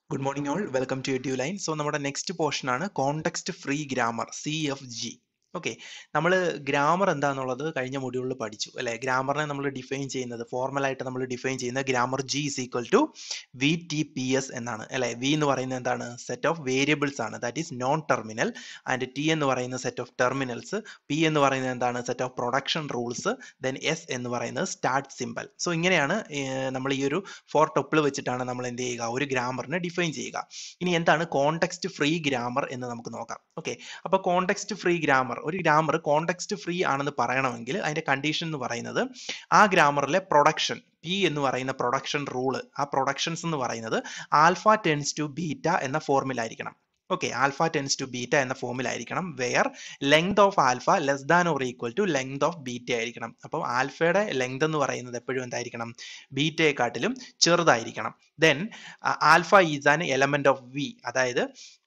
good morning all welcome to Eduline so നമ്മുടെ next portion ആണ് context free grammar C F G okay നമ്മൾ grammar എന്താണെന്നുള്ളത് കഴിഞ്ഞ മൊഡ്യൂളിൽ പഠിച്ചു അല്ലെ ഗ്രാമറിനെ നമ്മൾ ഡിഫൈൻ ചെയ്യുന്നത് ഫോർമലായിട്ട് നമ്മൾ ഡിഫൈൻ ചെയ്യുന്ന grammar G is equal to V T P S എന്നാണ് അല്ലെ വി എന്ന് പറയുന്നത് എന്താണ് സെറ്റ് ഓഫ് വേരിയബിൾസ് ആണ് that is non terminal and T എന്ന് പറയുന്ന സെറ്റ് ഓഫ് ടെർമിനൽസ് പി എന്ന് പറയുന്നത് എന്താണ് set of production rules then S എന്ന് പറയുന്നത് സ്റ്റാർട്ട് സിമ്പൽ സോ ഇങ്ങനെയാണ് നമ്മൾ ഈ ഒരു ഫോർ ടൊപ്പിൾ വെച്ചിട്ടാണ് നമ്മൾ എന്ത് ചെയ്യുക ഒരു ഗ്രാമറിനെ ഡിഫൈൻ ചെയ്യുക ഇനി എന്താണ് കോണ്ടെക്സ്റ്റ് ഫ്രീ ഗ്രാമർ എന്ന് നമുക്ക് നോക്കാം ഓക്കെ അപ്പോൾ കോണ്ടെക്സ്റ്റ് ഫ്രീ ഗ്രാമർ ഒരു ഗ്രാമർ കോണ്ടെക്സ്റ്റ് ഫ്രീ ആണെന്ന് പറയണമെങ്കിൽ അതിന്റെ കണ്ടീഷൻ എന്ന് പറയുന്നത് ആ ഗ്രാമറിലെ പ്രൊഡക്ഷൻ പി എന്ന് പറയുന്ന പ്രൊഡക്ഷൻ റൂള് ആ പ്രൊഡക്ഷൻസ് എന്ന് പറയുന്നത് ആൽഫ ടെൻസ് ടു ബീറ്റ എന്ന ഫോർമിലായിരിക്കണം okay alpha tends to beta എന്ന ഫോമിലായിരിക്കണം where length of alpha less than or equal to length of beta ആയിരിക്കണം അപ്പം ആൽഫയുടെ ലെങ്ത് എന്ന് പറയുന്നത് എപ്പോഴും എന്തായിരിക്കണം ബീറ്റയെക്കാട്ടിലും ചെറുതായിരിക്കണം then alpha is an element of V അതായത്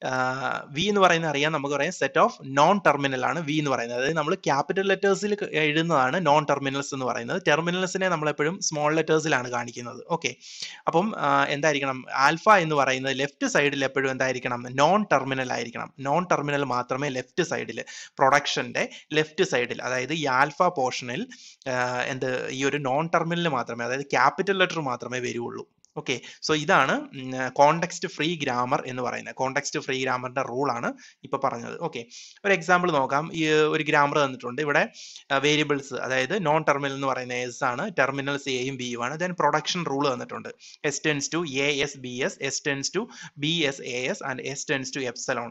വി എന്ന് പറയുന്നത് അറിയാം നമുക്ക് പറയാം സെറ്റ് ഓഫ് നോൺ ടെർമിനൽ ആണ് വി എന്ന് പറയുന്നത് അതായത് നമ്മൾ ക്യാപിറ്റൽ ലെറ്റേഴ്സിൽ എഴുതുന്നതാണ് നോൺ ടെർമിനൽസ് എന്ന് പറയുന്നത് ടെർമിനൽസിനെ നമ്മൾ എപ്പോഴും സ്മോൾ ലെറ്റേഴ്സിലാണ് കാണിക്കുന്നത് ഓക്കെ അപ്പം എന്തായിരിക്കണം ആൽഫ എന്ന് പറയുന്നത് ലെഫ്റ്റ് സൈഡിൽ എപ്പോഴും എന്തായിരിക്കണം നോൺ ടെർമിനൽ ആയിരിക്കണം നോൺ ടെർമിനൽ മാത്രമേ ലെഫ്റ്റ് സൈഡിൽ പ്രൊഡക്ഷന്റെ ലെഫ്റ്റ് സൈഡിൽ അതായത് ഈ ആൽഫ പോർഷനിൽ എന്ത് ഈ ഒരു നോൺ ടെർമിനൽ മാത്രമേ അതായത് ക്യാപിറ്റൽ ലെറ്റർ മാത്രമേ വരുള്ളൂ ഓക്കെ സോ ഇതാണ് കോണ്ടെക്സ്റ്റ് ഫ്രീ ഗ്രാമർ എന്ന് പറയുന്നത് കോണ്ടെക്സ്റ്റ് ഫ്രീ ഗ്രാമറിന്റെ റൂൾ ആണ് ഇപ്പൊ പറഞ്ഞത് ഓക്കെ ഒരു എക്സാമ്പിൾ നോക്കാം ഈ ഒരു ഗ്രാമർ തന്നിട്ടുണ്ട് ഇവിടെ വേരിയബിൾസ് അതായത് നോൺ ടെർമിനൽ എന്ന് പറയുന്ന എസ് ആണ് ടെർമിനൽസ് എയും ബിയും ആണ് ദെൻ പ്രൊഡക്ഷൻ റൂൾ തന്നിട്ടുണ്ട് S tends to A S B S S tends to B S A S and S tends to epsilon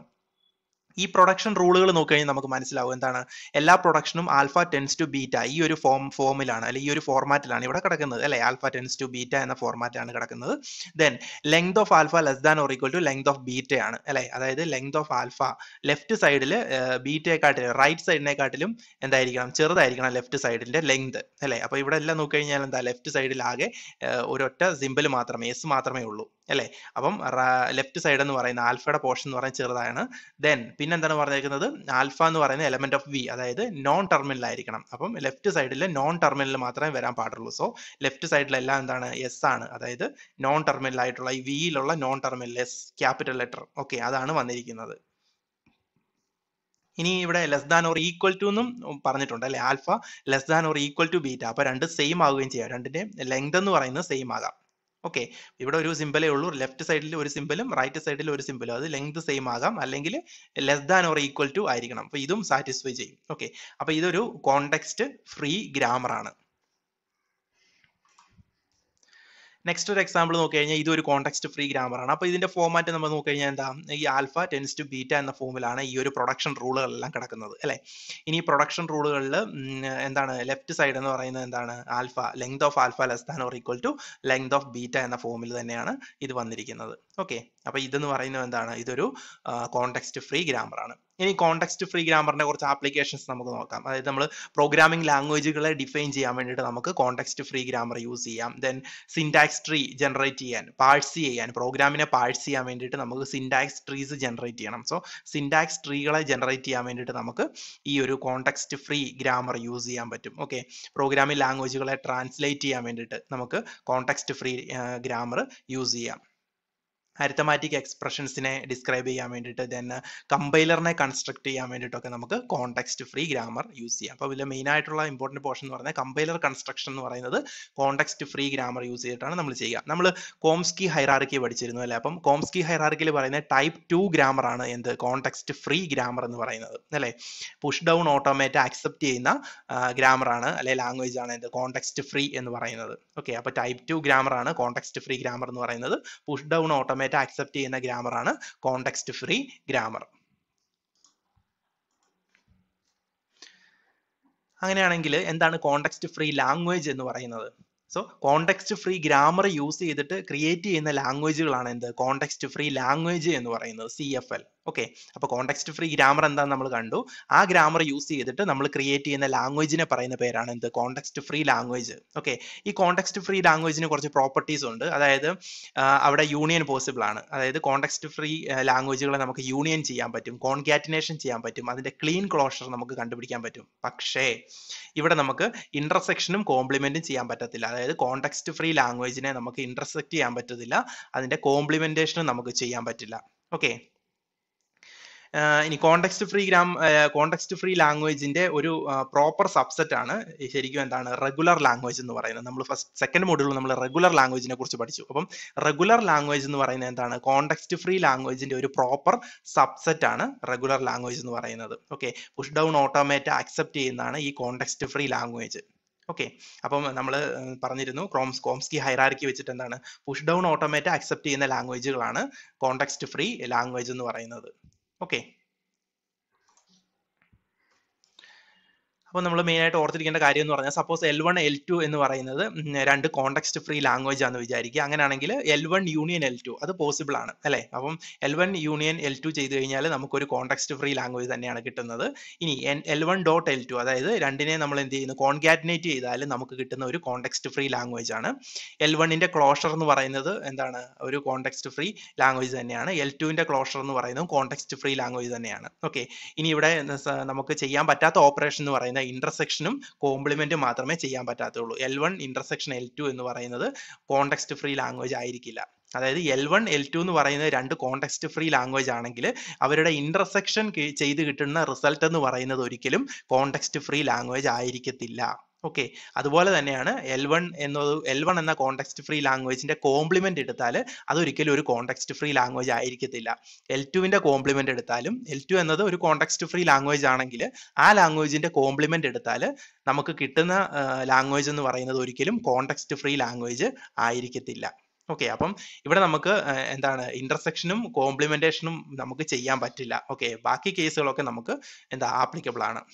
ഈ പ്രൊഡക്ഷൻ റൂളുകൾ നോക്കിക്കഴിഞ്ഞാൽ നമുക്ക് മനസ്സിലാവും എന്താണ് എല്ലാ പ്രൊഡക്ഷനും ആൽഫ ടെൻസ് ടു ബീറ്റ ഈ ഒരു ഫോം ഫോമിലാണ് അല്ലെങ്കിൽ ഈ ഒരു ഫോർമാറ്റിലാണ് ഇവിടെ കിടക്കുന്നത് അല്ലെ ആൽഫ ടെൻസ് ടു ബീറ്റ എന്ന ഫോർമാറ്റിലാണ് കിടക്കുന്നത് then length of alpha less than or equal to length of beta ആണ് അല്ലെ അതായത് ലെങ്ത് ഓഫ് ആൽഫ ലെഫ്റ്റ് സൈഡിൽ ബീറ്റയെക്കാട്ടിലും റൈറ്റ് സൈഡിനെക്കാട്ടിലും എന്തായിരിക്കണം ചെറുതായിരിക്കണം ലെഫ്റ്റ് സൈഡിന്റെ ലെങ്ത് അല്ലെ അപ്പൊ ഇവിടെ എല്ലാം നോക്കിക്കഴിഞ്ഞാൽ എന്താ ലെഫ്റ്റ് സൈഡിൽ ആകെ ഒരൊറ്റ സിമ്പിൾ മാത്രമേ എസ് മാത്രമേ ഉള്ളൂ അല്ലെ അപ്പം ലെഫ്റ്റ് സൈഡ് എന്ന് പറയുന്ന ആൽഫയുടെ പോർഷൻ എന്ന് പറയുന്നത് ചെറുതാണ് ദെൻ പിന്നെ എന്താണ് പറഞ്ഞിരിക്കുന്നത് ആൽഫ എന്ന് പറയുന്ന എലമെന്റ് ഓഫ് വി അതായത് നോൺ ടെർമിനൽ ആയിരിക്കണം അപ്പം ലെഫ്റ്റ് സൈഡിൽ നോൺ ടെർമിനൽ മാത്രമേ വരാൻ പാടുള്ളൂ സോ ലെഫ്റ്റ് സൈഡിലെല്ലാം എന്താണ് എസ് ആണ് അതായത് നോൺ ടെർമിനൽ ആയിട്ടുള്ള ഈ വിയിലുള്ള non terminal S capital letter okay അതാണ് വന്നിരിക്കുന്നത് ഇനി ഇവിടെ less than or equal to എന്നും പറഞ്ഞിട്ടുണ്ട് അല്ലെ alpha less than or equal to beta അപ്പൊ രണ്ട് സെയിം ആവുകയും ചെയ്യാം രണ്ടിന്റെ ലെങ്ത് എന്ന് പറയുന്നത് സെയിം ആകാം ഓക്കെ ഇവിടെ ഒരു സിമ്പിളേ ഉള്ളൂ ലെഫ്റ്റ് സൈഡിൽ ഒരു സിമ്പിളും റൈറ്റ് സൈഡിൽ ഒരു സിമ്പിളും അത് ലെങ്ത് സെയിം ആകാം അല്ലെങ്കിൽ less than or equal to ആയിരിക്കണം അപ്പൊ ഇതും സാറ്റിസ്ഫൈ ചെയ്യും ഓക്കെ അപ്പൊ ഇതൊരു കോണ്ടെക്സ്റ്റ് ഫ്രീ ഗ്രാമർ ആണ് നെക്സ്റ്റ് ഒരു എക്സാമ്പിൾ നോക്കി കഴിഞ്ഞാൽ ഇത് ഒരു കോണ്ടെക്സ്റ്റ് ഫ്രീ ഗ്രാമർ ആണ് അപ്പോൾ ഇതിന്റെ ഫോമാറ്റ് നമ്മൾ നോക്കി കഴിഞ്ഞാൽ എന്താ ഈ ആൽഫ ടെൻസ് ടു ബീറ്റ എന്ന ഫോമിലാണ് ഈ ഒരു പ്രൊഡക്ഷൻ റൂളുകളെല്ലാം കിടക്കുന്നത് അല്ലെ ഇനി പ്രൊഡക്ഷൻ റൂളുകളിൽ എന്താണ് ലെഫ്റ്റ് സൈഡ് എന്ന് പറയുന്നത് എന്താണ് alpha length of alpha less than or equal to length of beta എന്ന ഫോമിൽ തന്നെയാണ് ഇത് വന്നിരിക്കുന്നത് ഓക്കെ അപ്പൊ ഇതെന്ന് പറയുന്നത് എന്താണ് ഇതൊരു കോണ്ടെക്സ്റ്റ് ഫ്രീ ഗ്രാമർ ആണ് ഇനി കോണ്ടെക്സ്റ്റ് ഫ്രീ ഗ്രാമറിന്റെ കുറച്ച് ആപ്ലിക്കേഷൻസ് നമുക്ക് നോക്കാം അതായത് നമ്മൾ പ്രോഗ്രാമിംഗ് ലാംഗ്വേജുകളെ ഡിഫൈൻ ചെയ്യാൻ വേണ്ടിയിട്ട് നമുക്ക് കോണ്ടെക്സ്റ്റ് ഫ്രീ ഗ്രാമർ യൂസ് ചെയ്യാം ദെൻ സിൻടാക്സ് ട്രീ ജനറേറ്റ് ചെയ്യാൻ പാഴ്സ് ചെയ്യാൻ പ്രോഗ്രാമിനെ പാഴ്സ് ചെയ്യാൻ വേണ്ടിയിട്ട് നമുക്ക് സിൻടാക്സ് ട്രീസ് ജനറേറ്റ് ചെയ്യണം സോ സിൻടാക്സ് ട്രീകളെ ജനറേറ്റ് ചെയ്യാൻ വേണ്ടിയിട്ട് നമുക്ക് ഈ ഒരു കോണ്ടെക്സ്റ്റ് ഫ്രീ ഗ്രാമർ യൂസ് ചെയ്യാൻ പറ്റും ഓക്കെ പ്രോഗ്രാമിംഗ് ലാംഗ്വേജുകളെ ട്രാൻസ്ലേറ്റ് ചെയ്യാൻ വേണ്ടിയിട്ട് നമുക്ക് കോണ്ടെക്സ്റ്റ് ഫ്രീ ഗ്രാമർ യൂസ് ചെയ്യാം അരിത്തമാറ്റിക് എക്സ്പ്രഷൻസിനെ ഡിസ്ക്രൈബ് ചെയ്യാൻ വേണ്ടിയിട്ട് ദെൻ കമ്പൈലറിനെ കൺസ്ട്രക്ട് ചെയ്യാൻ വേണ്ടിയിട്ടൊക്കെ നമുക്ക് കോണ്ടെക്സ്റ്റ് ഫ്രീ ഗ്രാമർ യൂസ് ചെയ്യാം അപ്പോൾ ഇതിൽ മെയിൻ ആയിട്ടുള്ള ഇമ്പോർട്ടൻറ്റ് പോർഷൻ എന്ന് പറയുന്നത് കമ്പൈലർ കൺസ്ട്രക്ഷൻ എന്ന് പറയുന്നത് കോണ്ടെക്സ്റ്റ് ഫ്രീ ഗ്രാമർ യൂസ് ചെയ്തിട്ടാണ് നമ്മൾ ചെയ്യുക നമ്മൾ കോംസ്കി ഹൈറാർക്കി പഠിച്ചിരുന്നു അല്ലേ അപ്പം കോംസ്കി ഹൈറാർക്കിയിൽ പറയുന്നത് ടൈപ്പ് ടു ഗ്രാമർ ആണ് എന്ത് കോണ്ടെക്സ്റ്റ് ഫ്രീ ഗ്രാമർ എന്ന് പറയുന്നത് അല്ലേ പുഷ് ഡൗൺ ഓട്ടോമേറ്റ് ആക്സെപ്റ്റ് ചെയ്യുന്ന ഗ്രാമർ ആണ് അല്ലെ ലാംഗ്വേജ് ആണ് എന്ത് കോണ്ടെക്സ്റ്റ് ഫ്രീ എന്ന് പറയുന്നത് ഓക്കെ അപ്പോൾ ടൈപ്പ് ടു ഗ്രാമർ ആണ് കോണ്ടെക്സ്റ്റ് ഫ്രീ ഗ്രാമർ എന്ന് പറയുന്നത് push down automate automate accept ചെയ്യുന്ന ഗ്രാമർ ആണ് കോണ്ടെക്സ്റ്റ് ഫ്രീ ഗ്രാമർ അങ്ങനെയാണെങ്കിൽ എന്താണ് കോണ്ടെക്സ്റ്റ് ഫ്രീ ലാംഗ്വേജ് എന്ന് പറയുന്നത് so context free grammar use ചെയ്തിട്ട് ക്രിയേറ്റ് ചെയ്യുന്ന ലാംഗ്വേജുകളാണ് എന്ത് കോണ്ടെക്സ്റ്റ് ഫ്രീ ലാംഗ്വേജ് എന്ന് പറയുന്നത് സി എഫ് എൽ ഓക്കെ അപ്പോൾ കോണ്ടെക്സ്റ്റ് ഫ്രീ ഗ്രാമർ എന്താണെന്ന് നമ്മൾ കണ്ടു ആ ഗ്രാമർ യൂസ് ചെയ്തിട്ട് നമ്മൾ ക്രിയേറ്റ് ചെയ്യുന്ന ലാംഗ്വേജിനെ പറയുന്ന പേരാണ് എന്ത് കോണ്ടെക്സ്റ്റ് ഫ്രീ ലാംഗ്വേജ് ഓക്കെ ഈ കോണ്ടെക്സ്റ്റ് ഫ്രീ ലാംഗ്വേജിന് കുറച്ച് പ്രോപ്പർട്ടീസ് ഉണ്ട് അതായത് ആ, അവിടെ യൂണിയൻ പോസിബിൾ ആണ് അതായത് കോണ്ടെക്സ്റ്റ് ഫ്രീ ലാംഗ്വേജുകളെ നമുക്ക് യൂണിയൻ ചെയ്യാൻ പറ്റും കോൺകാറ്റിനേഷൻ ചെയ്യാൻ പറ്റും അതിന്റെ ക്ലീൻ ക്ലോഷർ നമുക്ക് കണ്ടുപിടിക്കാൻ പറ്റും പക്ഷേ ഇവിടെ നമുക്ക് ഇന്റർസെക്ഷനും കോംപ്ലിമെന്റും ചെയ്യാൻ പറ്റത്തില്ല അതായത് കോണ്ടെക്സ്റ്റ് ഫ്രീ ലാംഗ്വേജിനെ നമുക്ക് ഇന്റർസെക്ട് ചെയ്യാൻ പറ്റത്തില്ല അതിന്റെ കോംപ്ലിമെന്റേഷനും നമുക്ക് ചെയ്യാൻ പറ്റില്ല ഓക്കെ ഇനി context free gram context free ലാംഗ്വേജിന്റെ ഒരു പ്രോപ്പർ സബ്സെറ്റ് ആണ് ഈ ശരിക്കും എന്താണ് റെഗുലർ ലാംഗ്വേജ് എന്ന് പറയുന്നത് നമ്മൾ ഫസ്റ്റ് സെക്കൻഡ് മോഡ്യൂളിൽ നമ്മൾ റെഗുലർ ലാംഗ്വേജിനെ കുറിച്ച് പഠിച്ചു അപ്പം റെഗുലർ ലാംഗ്വേജ് എന്ന് പറയുന്നത് എന്താണ് കോണ്ടെക്സ്റ്റ് ഫ്രീ ലാംഗ്വേജിന്റെ ഒരു പ്രോപ്പർ സബ്സെറ്റ് ആണ് റെഗുലർ ലാംഗ്വേജ് എന്ന് പറയുന്നത് okay push down automate accept ചെയ്യുന്നതാണ് ഈ കോണ്ടെക്സ്റ്റ് ഫ്രീ ലാംഗ്വേജ് ഓക്കെ അപ്പം നമ്മൾ പറഞ്ഞിരുന്നു ക്രോംസ് കോംസ്കി ഹൈറാർക്കി വെച്ചിട്ട് എന്താണ് പുഷ് ഡൗൺ ഓട്ടോമേറ്റ് ആക്സെപ്റ്റ് ചെയ്യുന്ന ലാംഗ്വേജുകളാണ് കോണ്ടെക്സ്റ്റ് ഫ്രീ ലാംഗ്വേജ് എന്ന് പറയുന്നത് ഓക്കെ അപ്പോൾ നമ്മൾ മെയിൻ ആയിട്ട് ഓർത്തിരിക്കേണ്ട കാര്യം എന്ന് പറഞ്ഞാൽ suppose L one L two എന്ന് പറയുന്നത് ഉം, രണ്ട് കോണ്ടെക്സ്റ്റ് ഫ്രീ ലാംഗ്വേജ് ആണെന്ന് വിചാരിക്കുക അങ്ങനെയാണെങ്കിൽ L one union L two അത് പോസിബിൾ ആണ് അല്ലേ അപ്പം L one union L two ചെയ്ത് കഴിഞ്ഞാൽ നമുക്കൊരു കോണ്ടെക്സ്റ്റ് ഫ്രീ ലാംഗ്വേജ് തന്നെയാണ് കിട്ടുന്നത് ഇനി L one dot L two അതായത് രണ്ടിനെ നമ്മൾ എന്ത് ചെയ്യുന്നു കോൺകാറ്റിനേറ്റ് ചെയ്താൽ നമുക്ക് കിട്ടുന്ന ഒരു കോണ്ടെക്സ്റ്റ് ഫ്രീ ലാംഗ്വേജ് ആണ് എൽ വണ്ണിന്റെ ക്ലോഷർ എന്ന് പറയുന്നത് എന്താണ് ഒരു കോണ്ടെക്സ്റ്റ് ഫ്രീ ലാംഗ്വേജ് തന്നെയാണ് എൽ ടുവിന്റെ ക്ലോഷർ എന്ന് പറയുന്നത് കോണ്ടെക്സ്റ്റ് ഫ്രീ ലാംഗ്വേജ് തന്നെയാണ് ഓക്കെ ഇനി ഇവിടെ ന- സ- നമുക്ക് ചെയ്യാൻ പറ്റാത്ത ഓപ്പറേഷൻ എന്ന് പറയുന്ന ഇന്റർസെക്ഷനും കോംപ്ലിമെന്റും മാത്രമേ ചെയ്യാൻ പറ്റാത്തുള്ളൂ L one intersection L two എന്ന് പറയുന്നത് കോണ്ടെക്സ്റ്റ് ഫ്രീ ലാംഗ്വേജ് ആയിരിക്കില്ല അതായത് എൽ വൺ എൽ ടു എന്ന് പറയുന്നത് രണ്ട് കോണ്ടെക്സ്റ്റ് ഫ്രീ ലാംഗ്വേജ് ആണെങ്കിൽ അവരുടെ ഇന്റർസെക്ഷൻ ചെയ്ത് കിട്ടുന്ന റിസൾട്ട് എന്ന് പറയുന്നത് ഒരിക്കലും കോണ്ടെക്സ്റ്റ് ഫ്രീ ലാംഗ്വേജ് ആയിരിക്കത്തില്ല ഓക്കെ അതുപോലെ തന്നെയാണ് എൽ വൺ എന്നത് എൽ വൺ എന്ന കോണ്ടെക്സ്റ്റ് ഫ്രീ ലാംഗ്വേജിന്റെ കോംപ്ലിമെന്റ് എടുത്താൽ അതൊരിക്കലും ഒരു കോണ്ടെക്സ്റ്റ് ഫ്രീ ലാംഗ്വേജ് ആയിരിക്കത്തില്ല എൽ ടുവിന്റെ കോംപ്ലിമെന്റ് എടുത്താലും എൽ ടു എന്നത് ഒരു കോണ്ടെക്സ്റ്റ് ഫ്രീ ലാംഗ്വേജ് ആണെങ്കിൽ ആ ലാംഗ്വേജിന്റെ കോംപ്ലിമെന്റ് എടുത്താൽ നമുക്ക് കിട്ടുന്ന ലാംഗ്വേജ് എന്ന് പറയുന്നത് ഒരിക്കലും കോണ്ടെക്സ്റ്റ് ഫ്രീ ലാംഗ്വേജ് ആയിരിക്കത്തില്ല ഓക്കെ അപ്പം ഇവിടെ നമുക്ക് ആ, എന്താണ് ഇന്റർസെക്ഷനും കോംപ്ലിമെന്റേഷനും നമുക്ക് ചെയ്യാൻ പറ്റില്ല ഓക്കെ ബാക്കി കേസുകളൊക്കെ നമുക്ക് എന്താ ആപ്ലിക്കബിൾ ആണ്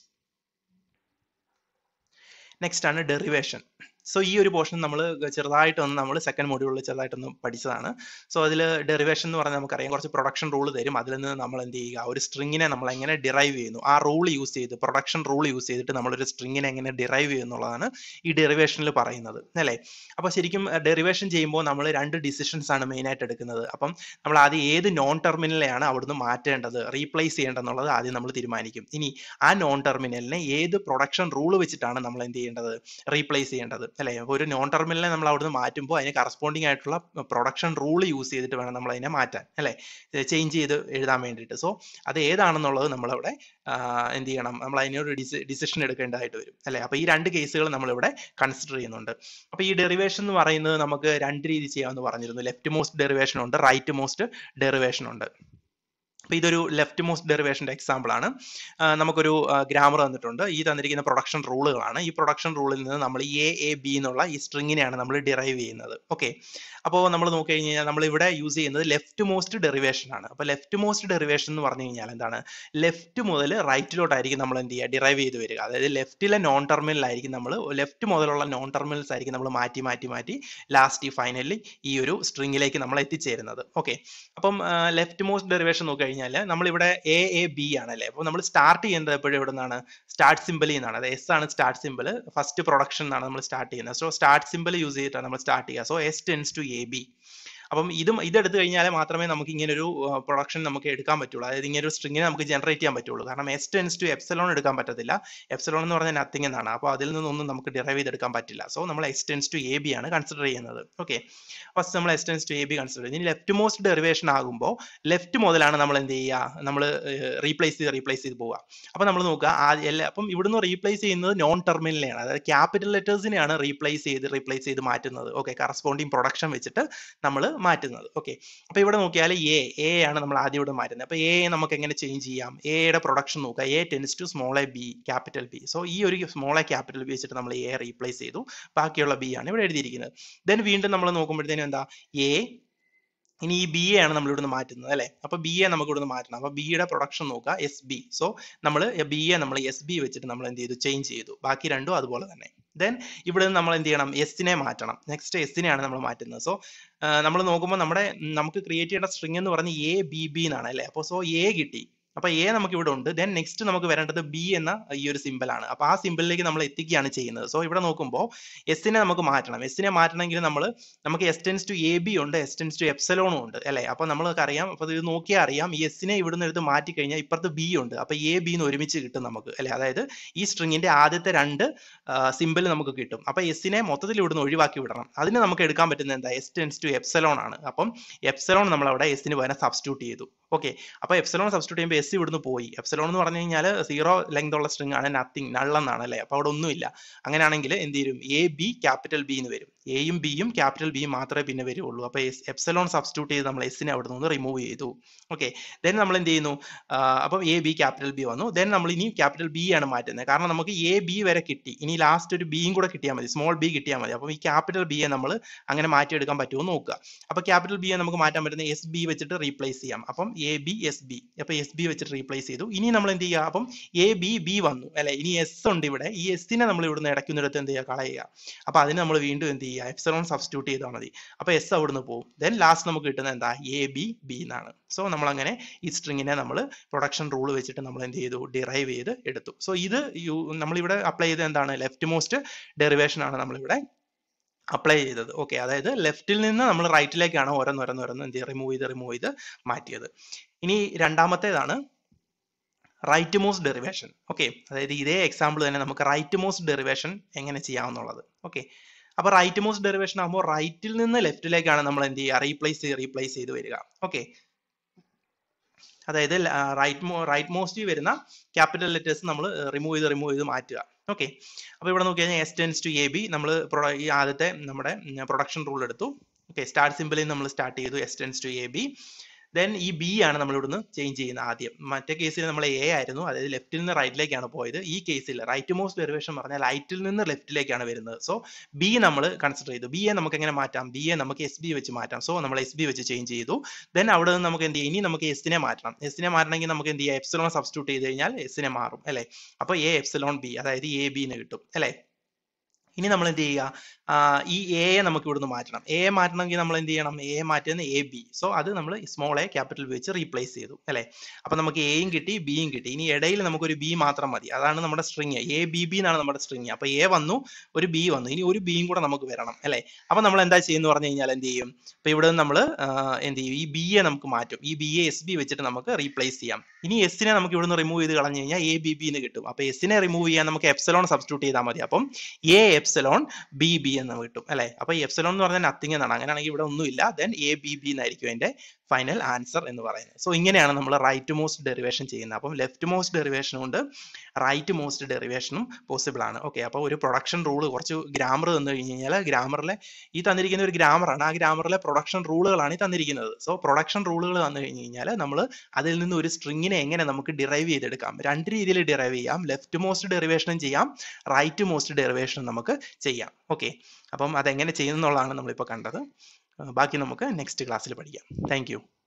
നെക്സ്റ്റ് ആണ് ഡെറിവേഷൻ സോ ഈ ഒരു പോർഷൻ നമ്മൾ ചെറുതായിട്ടൊന്ന് നമ്മൾ സെക്കൻഡ് മൊഡ്യൂളിൽ ചെറുതായിട്ടൊന്ന് പഠിച്ചതാണ് സോ അതിൽ ഡെറിവേഷൻ എന്ന് പറഞ്ഞാൽ നമുക്കറിയാം കുറച്ച് പ്രൊഡക്ഷൻ റൂൾ തരും അതിൽ നിന്ന് നമ്മൾ എന്ത് ചെയ്യുക ഒരു സ്ട്രിങ്ങിനെ നമ്മൾ എങ്ങനെ ഡിറൈവ് ചെയ്യുന്നു ആ റൂൾ യൂസ് ചെയ്ത് പ്രൊഡക്ഷൻ റൂൾ യൂസ് ചെയ്തിട്ട് നമ്മളൊരു സ്ട്രിങ്ങിനെ എങ്ങനെ ഡിറൈവ് ചെയ്യുന്നുള്ളതാണ് ഈ ഡെറിവേഷനിൽ പറയുന്നത് അല്ലേ അപ്പോൾ ശരിക്കും ഡെറിവേഷൻ ചെയ്യുമ്പോൾ നമ്മൾ രണ്ട് ഡിസിഷൻസ് ആണ് മെയിൻ ആയിട്ട് എടുക്കുന്നത് അപ്പം നമ്മൾ ആദ്യം ഏത് നോൺ ടെർമിനലെയാണ് അവിടുന്ന് മാറ്റേണ്ടത് റീപ്ലേസ് ചെയ്യേണ്ടതെന്നുള്ളത് ആദ്യം നമ്മൾ തീരുമാനിക്കും ഇനി ആ നോൺ ടെർമിനലിനെ ഏത് പ്രൊഡക്ഷൻ റൂൾ വെച്ചിട്ടാണ് നമ്മൾ എന്ത് ചെയ്യേണ്ടത് റീപ്ലേസ് ചെയ്യേണ്ടത് അല്ലേ അപ്പോൾ ഒരു നോൺ ടെർമിനലിനെ നമ്മൾ അവിടുന്ന് മാറ്റുമ്പോൾ അതിന് കറസ്പോണ്ടിങ് ആയിട്ടുള്ള പ്രൊഡക്ഷൻ റൂൾ യൂസ് ചെയ്തിട്ട് വേണം നമ്മൾ അതിനെ മാറ്റാൻ അല്ലേ ചേഞ്ച് ചെയ്ത് എഴുതാൻ വേണ്ടിയിട്ട് സോ അത് ഏതാണെന്നുള്ളത് നമ്മളവിടെ ആ, എന്ത് ചെയ്യണം നമ്മൾ അതിനൊരു ഡിസിഷൻ എടുക്കേണ്ടതായിട്ട് വരും അല്ലേ അപ്പോൾ ഈ രണ്ട് കേസുകൾ നമ്മളിവിടെ കൺസിഡർ ചെയ്യുന്നുണ്ട് അപ്പോൾ ഈ ഡെറിവേഷൻ എന്ന് പറയുന്നത് നമുക്ക് രണ്ട് രീതി ചെയ്യാമെന്ന് പറഞ്ഞിരുന്നു ലെഫ്റ്റ് മോസ്റ്റ് ഡെറിവേഷൻ ഉണ്ട് റൈറ്റ് മോസ്റ്റ് ഡെറിവേഷൻ ഉണ്ട് അപ്പോൾ ഇതൊരു ലെഫ്റ്റ് മോസ്റ്റ് ഡെറിവേഷൻ്റെ എക്സാമ്പിൾ ആണ് ആ, നമുക്കൊരു ഗ്രാമർ തന്നിട്ടുണ്ട് ഈ തന്നിരിക്കുന്ന പ്രൊഡക്ഷൻ റൂളുകളാണ് ഈ പ്രൊഡക്ഷൻ റൂളിൽ നിന്ന് നമ്മൾ എ എ ബി എന്നുള്ള ഈ സ്ട്രിങ്ങിനെയാണ് നമ്മൾ ഡിറൈവ് ചെയ്യുന്നത് ഓക്കെ അപ്പോൾ നമ്മൾ നോക്കി കഴിഞ്ഞാൽ നമ്മൾ ഇവിടെ യൂസ് ചെയ്യുന്നത് ലെഫ്റ്റ് മോസ്റ്റ് ഡെറിവേഷൻ ആണ് അപ്പോൾ ലെഫ്റ്റ് മോസ്റ്റ് ഡെറിവേഷൻ എന്ന് പറഞ്ഞു കഴിഞ്ഞാൽ എന്താണ് ലെഫ്റ്റ് മുതൽ റൈറ്റിലോട്ടായിരിക്കും നമ്മൾ എന്ത് ചെയ്യുക ഡിറൈവ് ചെയ്ത് വരിക അതായത് ലെഫ്റ്റിലെ നോൺ ടെർമിനലായിരിക്കും നമ്മൾ ലെഫ്റ്റ് മുതലുള്ള നോൺ ടെർമിനൽസ് ആയിരിക്കും നമ്മൾ മാറ്റി മാറ്റി മാറ്റി ലാസ്റ്റ് ഫൈനലി ഈ ഒരു സ്ട്രിങ്ങിലേക്ക് നമ്മൾ എത്തിച്ചേരുന്നത് ഓക്കെ അപ്പം ലെഫ്റ്റ് മോസ്റ്റ് ഡെറിവേഷൻ നോക്കി കഴിഞ്ഞാൽ നമ്മളിവിടെ എ എ ബി ആണല്ലേ അപ്പോൾ നമ്മൾ സ്റ്റാർട്ട് ചെയ്യുന്നത് എപ്പോഴും എവിടെ നിന്നാണ് സ്റ്റാർട്ട് സിമ്പിളിൽ നിന്നാണ് അത് എസ് ആണ് സ്റ്റാർട്ട് സിമ്പിൾ ഫസ്റ്റ് പ്രൊഡക്ഷൻ എന്നാണ് നമ്മൾ സ്റ്റാർട്ട് ചെയ്യുന്നത് സോ സ്റ്റാർട്ട് സിമ്പിൾ യൂസ് ചെയ്തിട്ടാണ് നമ്മൾ സ്റ്റാർട്ട് ചെയ്യുക so S tends to A B അപ്പം ഇതും ഇതെടുത്തു കഴിഞ്ഞാൽ മാത്രമേ നമുക്ക് ഇങ്ങനെ ഒരു പ്രൊഡക്ഷൻ നമുക്ക് എടുക്കാൻ പറ്റുള്ളൂ അതായത് ഇങ്ങനെ ഒരു സ്ട്രിങ്ങിനെ നമുക്ക് ജനറേറ്റ് ചെയ്യാൻ പറ്റുള്ളൂ കാരണം എസ് ടെൻസ് ടു എപ്സലോൺ എടുക്കാൻ പറ്റത്തില്ല എപ്സലോൺ എന്ന് പറഞ്ഞാൽ നത്തിങ് എന്നാണ് അപ്പോൾ അതിൽ നിന്നൊന്നും നമുക്ക് ഡിറൈവ് ചെയ്തെടുക്കാൻ പറ്റില്ല സോ നമ്മൾ S tends to A B ആണ് കൺസിഡർ ചെയ്യുന്നത് ഓക്കെ ഫസ്റ്റ് നമ്മൾ S tends to A B consider ചെയ്യും ഇനി ലെഫ്റ്റ് മോസ്റ്റ് ഡെറിവേഷൻ ആകുമ്പോൾ ലെഫ്റ്റ് മുതലാണ് നമ്മൾ എന്ത് ചെയ്യുക നമ്മൾ റീപ്ലേസ് ചെയ്ത് റീപ്ലേസ് ചെയ്ത് പോവുക അപ്പോൾ നമ്മൾ നോക്കുക ആദ്യം എല്ലാ അപ്പം ഇവിടുന്ന് റീപ്ലേസ് ചെയ്യുന്നത് നോൺ ടെർമിനലിനെയാണ് അതായത് ക്യാപിറ്റൽ ലെറ്റേഴ്സിനെയാണ് റീപ്ലേസ് ചെയ്ത് റീപ്ലേസ് ചെയ്ത് മാറ്റുന്നത് ഓക്കെ കറസ്പോണ്ടിങ് പ്രൊഡക്ഷൻ വെച്ചിട്ട് നമ്മൾ മാറ്റുന്നത് ഓക്കെ അപ്പോൾ ഇവിടെ നോക്കിയാൽ എ എ ആണ് നമ്മൾ ആദ്യം ഇവിടെ മാറ്റുന്നത് അപ്പോൾ എ നമുക്ക് എങ്ങനെ ചേഞ്ച് ചെയ്യാം എയുടെ പ്രൊഡക്ഷൻ നോക്കുക A tends to small A B capital B so ഈ ഒരു സ്മോൾ എ ക്യാപിറ്റൽ ബി വെച്ചിട്ട് നമ്മൾ എ റീപ്ലേസ് ചെയ്തു ബാക്കിയുള്ള ബി ആണ് ഇവിടെ എഴുതിയിരിക്കുന്നത് ദെൻ വീണ്ടും നമ്മൾ നോക്കുമ്പോഴത്തേനും എന്താ എ ഇനി ഈ ബി എ ആണ് നമ്മൾ ഇവിടുന്ന് മാറ്റുന്നത് അല്ലെ അപ്പൊ ബി എ നമുക്ക് ഇവിടുന്ന് മാറ്റണം അപ്പൊ ബിയുടെ പ്രൊഡക്ഷൻ നോക്കുക എസ് ബി സോ നമ്മൾ ബി എ നമ്മൾ എസ് ബി വെച്ചിട്ട് നമ്മൾ എന്ത് ചെയ്തു ചേഞ്ച് ചെയ്തു ബാക്കി രണ്ടും അതുപോലെ തന്നെ ദെൻ ഇവിടെ നിന്ന് നമ്മൾ എന്ത് ചെയ്യണം എസിനെ മാറ്റണം നെക്സ്റ്റ് എസിനെയാണ് നമ്മൾ മാറ്റുന്നത് സോ നമ്മൾ നോക്കുമ്പോൾ നമ്മുടെ ഉം, നമുക്ക് ക്രിയേറ്റ് ചെയ്യേണ്ട സ്ട്രിങ് എന്ന് പറഞ്ഞ് എ ബി ബി എന്നാണ് അല്ലെ അപ്പോൾ സോ എ കിട്ടി അപ്പൊ എ നമുക്ക് ഇവിടെ ഉണ്ട് ദെൻ നെക്സ്റ്റ് നമുക്ക് വരേണ്ടത് ബി എന്ന ഈ ഒരു സിമ്പിൾ ആണ് അപ്പൊ ആ സിമ്പിളിലേക്ക് നമ്മൾ എത്തിക്കുകയാണ് ചെയ്യുന്നത് സോ ഇവിടെ നോക്കുമ്പോൾ എസിനെ നമുക്ക് മാറ്റണം എസിനെ മാറ്റണമെങ്കിൽ നമ്മൾ നമുക്ക് S tends to A B ഉണ്ട് എസ് ടെൻസ് ടു എപ്സലോണും ഉണ്ട് അല്ലെ അപ്പൊ നമ്മൾക്ക് അറിയാം അപ്പൊ ഇത് നോക്കിയാൽ അറിയാം ഈ എസിനെ ഇവിടുന്ന് എടുത്ത് മാറ്റി കഴിഞ്ഞാൽ ഇപ്പുറത്ത് ബി ഉണ്ട് അപ്പൊ എ ബി എന്ന് ഒരുമിച്ച് കിട്ടും നമുക്ക് അല്ലെ അതായത് ഈ സ്ട്രിങ്ങിന്റെ ആദ്യത്തെ രണ്ട് സിമ്പിൾ നമുക്ക് കിട്ടും അപ്പൊ എസിനെ മൊത്തത്തിൽ ഇവിടുന്ന് ഒഴിവാക്കി വിടണം അതിന് നമുക്ക് എടുക്കാൻ പറ്റുന്ന എന്താ എസ് ടെൻസ് ടു എപ്സലോൺ ആണ് അപ്പം എപ്സലോൺ നമ്മൾ അവിടെ എസിന് പകരം സബ്സ്റ്റിറ്റ്യൂട്ട് ചെയ്തു ഓക്കെ അപ്പൊ എപ്സലോൺ സബ്സ്റ്റിറ്റ്യൂട്ട് ചെയ്യുമ്പോൾ എസ് ഇവിടുന്ന് പോയി എപ്സലോൺ എന്ന് പറഞ്ഞു കഴിഞ്ഞാൽ സീറോ ലെങ്ത് ഉള്ള സ്ട്രിങ് ആണ് നത്തിങ് നള്ളെന്നാണ് അല്ലേ അപ്പൊ അവിടെ ഒന്നുമില്ല അങ്ങനെയാണെങ്കിൽ എന്ത് ചെയ്യും എ ബി ക്യാപിറ്റൽ ബി എന്ന് വരും എയും ബിയും ക്യാപിറ്റൽ ബിയും മാത്രമേ പിന്നെ വരുള്ളൂ അപ്പൊ എപ്സലോൺ സബ്സ്റ്റിറ്റ്യൂട്ട് ചെയ്ത് നമ്മൾ എസിനെ അവിടെ നിന്ന് റിമൂവ് ചെയ്തു ഓക്കെ ദെൻ നമ്മൾ എന്ത് ചെയ്യുന്നു ആഹ് അപ്പം എ ബി ക്യാപിറ്റൽ ബി വന്നു ദെൻ നമ്മൾ ഇനി ക്യാപിറ്റൽ ബി ആണ് മാറ്റുന്നത് കാരണം നമുക്ക് എ ബി വരെ കിട്ടി ഇനി ലാസ്റ്റ് ഒരു ബിയും കൂടെ കിട്ടിയാൽ മതി സ്മോൾ ബി കിട്ടിയാൽ മതി അപ്പം ഈ ക്യാപിറ്റൽ ബിയെ നമ്മൾ അങ്ങനെ മാറ്റിയെടുക്കാൻ പറ്റുമോ നോക്കുക അപ്പൊ ക്യാപിറ്റൽ ബിയെ നമുക്ക് മാറ്റാൻ പറ്റുന്ന എസ് ബി വെച്ചിട്ട് റീപ്ലേസ് ചെയ്യാം അപ്പം എ ബി എസ് ബി അപ്പൊ എസ് ബി വെച്ചിട്ട് റീപ്ലേസ് ചെയ്തു ഇനി നമ്മൾ എന്ത് ചെയ്യുക അപ്പം എ ബി ബി വന്നു അല്ലെ ഇനി എസ് ഉണ്ട് ഇവിടെ ഈ എസിനെ നമ്മൾ ഇവിടുന്ന് ഇടയ്ക്കുന്നിടത്ത് എന്ത് ചെയ്യുക കളയുക അപ്പൊ അതിന് നമ്മൾ വീണ്ടും എന്ത് ചെയ്യുക എപ്സലോൺ സബ്സ്റ്റിറ്റ്യൂട്ട് ചെയ്താൽ മതി അപ്പൊ എസ് അവിടുന്ന് പോകും ദെൻ ലാസ്റ്റ് നമുക്ക് കിട്ടുന്നത് എന്താ എ ബി ബി എന്നാണ് സോ നമ്മൾ അങ്ങനെ ഈ സ്ട്രിങ്ങിനെ നമ്മൾ പ്രൊഡക്ഷൻ റൂൾ വെച്ചിട്ട് നമ്മൾ എന്ത് ചെയ്തു ഡിറൈവ് ചെയ്ത് എടുത്തു സോ ഇത് നമ്മളിവിടെ അപ്ലൈ ചെയ്തത് എന്താണ് ലെഫ്റ്റ് മോസ്റ്റ് ഡെറിവേഷൻ ആണ് നമ്മളിവിടെ അപ്ലൈ ചെയ്തത് ഓക്കെ അതായത് ലെഫ്റ്റിൽ നിന്ന് നമ്മൾ റൈറ്റിലേക്കാണ് ഓരോന്നോരോന്നോരോന്ന് എന്ത് റിമൂവ് ചെയ്ത് റിമൂവ് ചെയ്ത് മാറ്റിയത് ഇനി രണ്ടാമത്തേതാണ് റൈറ്റ് മോസ്റ്റ് ഡെറിവേഷൻ ഓക്കെ അതായത് ഇതേ എക്സാമ്പിൾ തന്നെ നമുക്ക് റൈറ്റ് മോസ്റ്റ് ഡെറിവേഷൻ എങ്ങനെ ചെയ്യാമെന്നുള്ളത് ഓക്കെ അപ്പൊ റൈറ്റ് മോസ്റ്റ് ഡെറിവേഷൻ ആകുമ്പോൾ റൈറ്റിൽ നിന്ന് ലെഫ്റ്റിലേക്കാണ് നമ്മൾ എന്ത് ചെയ്യുക റീപ്ലേസ് ചെയ്ത് റീപ്ലേസ് ചെയ്ത് വരിക ഓക്കെ അതായത് റൈറ്റ് റൈറ്റ് മോസ്റ്റ് വരുന്ന ക്യാപിറ്റൽ ലെറ്റേഴ്സ് നമ്മൾ റിമൂവ് ചെയ്ത് റിമൂവ് ചെയ്ത് മാറ്റുക ഓക്കെ അപ്പൊ ഇവിടെ നോക്കി കഴിഞ്ഞാൽ S tends to A B നമ്മൾ ഈ ആദ്യത്തെ നമ്മുടെ പ്രൊഡക്ഷൻ റൂൾ എടുത്തു ഓക്കെ സ്റ്റാർട്ട് സിമ്പിളിൽ നമ്മൾ സ്റ്റാർട്ട് ചെയ്തു S tends to A B then ഈ ബി ആണ് നമ്മൾ ഇവിടുന്ന് ചേഞ്ച് ചെയ്യുന്നത് ആദ്യം മറ്റേ കേസിൽ നമ്മൾ എ ആയിരുന്നു അതായത് ലെഫ്റ്റിൽ നിന്ന് റൈറ്റിലേക്കാണ് പോയത് ഈ കേസിൽ റൈറ്റ് മോസ്റ്റ് ഡെറിവേഷൻ പറഞ്ഞാൽ റൈറ്റിൽ നിന്ന് ലെഫ്റ്റിലേക്കാണ് വരുന്നത് സോ ബി നമ്മൾ കൺസിഡർ ചെയ്തു ബി എ നമുക്ക് എങ്ങനെ മാറ്റാം ബി എ നമുക്ക് എസ് ബി വെച്ച് മാറ്റാം സോ നമ്മൾ എസ് ബി വെച്ച് ചേഞ്ച് ചെയ്തു ദെൻ അവിടെ നിന്ന് നമുക്ക് എന്ത് ചെയ്യും ഇനി നമുക്ക് എസിനെ മാറ്റണം എസിനെ മാറ്റണമെങ്കിൽ നമുക്ക് എന്ത് ചെയ്യാം എപ്സിലോൺ സബ്സ്റ്റിറ്റ്യൂട്ട് ചെയ്ത് കഴിഞ്ഞാൽ എസിനെ മാറും അല്ലെ അപ്പൊ എ എപ്സിലോൺ ബി അതായത് എ ബി എന്ന് കിട്ടും അല്ലെ ഇനി നമ്മൾ എന്ത് ചെയ്യുക ഈ എ നമുക്ക് ഇവിടുന്ന് മാറ്റണം എ മാറ്റണമെങ്കിൽ നമ്മൾ എന്ത് ചെയ്യണം എ മാറ്റുന്നത് എ ബി സോ അത് നമ്മൾ സ്മോൾ എ ക്യാപിറ്റൽ വെച്ച് റീപ്ലേസ് ചെയ്തു അല്ലെ അപ്പൊ നമുക്ക് എയും കിട്ടി ബിയും കിട്ടി ഇനി ഇടയിൽ നമുക്കൊരു ബി മാത്രം മതി അതാണ് നമ്മുടെ സ്ട്രിങ് എ ബി ബി എന്നാണ് നമ്മുടെ സ്ട്രിങ് അപ്പൊ എ വന്നു ഒരു ബി വന്നു ഇനി ഒരു ബിയും കൂടെ നമുക്ക് വരണം അല്ലെ അപ്പൊ നമ്മൾ എന്താ ചെയ്യുന്ന പറഞ്ഞു കഴിഞ്ഞാൽ എന്ത് ചെയ്യും ഇപ്പൊ ഇവിടെ നമ്മൾ എന്ത് ചെയ്യും ഈ ബി എ നമുക്ക് മാറ്റും ഈ ബി എ എസ് ബി വെച്ചിട്ട് നമുക്ക് റീപ്ലേസ് ചെയ്യാം ഇനി എസിനെ നമുക്ക് ഇവിടുന്ന് റിമൂവ് ചെയ്ത് കളഞ്ഞു കഴിഞ്ഞാൽ എ ബി ബി എന്ന് കിട്ടും അപ്പൊ എസിനെ റിമൂവ് ചെയ്യാൻ നമുക്ക് എപ്സലോൺ സബ്സ്റ്റിറ്റ്യൂട്ട് ചെയ്താൽ മതി അപ്പം എ എപ്സലോൺ ബി ബി എന്ന് കിട്ടും അല്ലെ അപ്പൊ എപ്സലോൺ എന്ന് പറഞ്ഞാൽ നത്തിങ് എന്നാണ് അങ്ങനെയാണെങ്കിൽ ഇവിടെ ഒന്നുമില്ല ദെൻ എ ബി ബി എന്നായിരിക്കും അതിന്റെ ഫൈനൽ ആൻസർ എന്ന് പറയുന്നത് സോ ഇങ്ങനെയാണ് നമ്മൾ റൈറ്റ് മോസ്റ്റ് ഡെറിവേഷൻ ചെയ്യുന്നത് അപ്പം ലെഫ്റ്റ് മോസ്റ്റ് ഡെറിവേഷനും ഉണ്ട് റൈറ്റ് മോസ്റ്റ് ഡെറിവേഷനും പോസിബിൾ ആണ് ഓക്കെ അപ്പോൾ ഒരു പ്രൊഡക്ഷൻ റൂൾ കുറച്ച് ഗ്രാമർ തന്നു കഴിഞ്ഞ് കഴിഞ്ഞാൽ ഗ്രാമറിലെ ഈ തന്നിരിക്കുന്ന ഒരു ഗ്രാമറാണ് ആ ഗ്രാമറിലെ പ്രൊഡക്ഷൻ റൂളുകളാണ് ഈ തന്നിരിക്കുന്നത് സോ പ്രൊഡക്ഷൻ റൂളുകൾ തന്നു കഴിഞ്ഞ് കഴിഞ്ഞാൽ നമ്മൾ അതിൽ നിന്ന് ഒരു സ്ട്രിങ്ങിനെ എങ്ങനെ നമുക്ക് ഡിറൈവ് ചെയ്തെടുക്കാം രണ്ട് രീതിയിൽ ഡിറൈവ് ചെയ്യാം ലെഫ്റ്റ് മോസ്റ്റ് ഡെറിവേഷനും ചെയ്യാം റൈറ്റ് മോസ്റ്റ് ഡെറിവേഷനും നമുക്ക് ചെയ്യാം ഓക്കെ അപ്പം അതെങ്ങനെ ചെയ്യുന്നുള്ളതാണ് നമ്മളിപ്പോൾ കണ്ടത് ബാക്കി നമുക്ക് നെക്സ്റ്റ് ക്ലാസ്സിൽ പഠിക്കാം താങ്ക്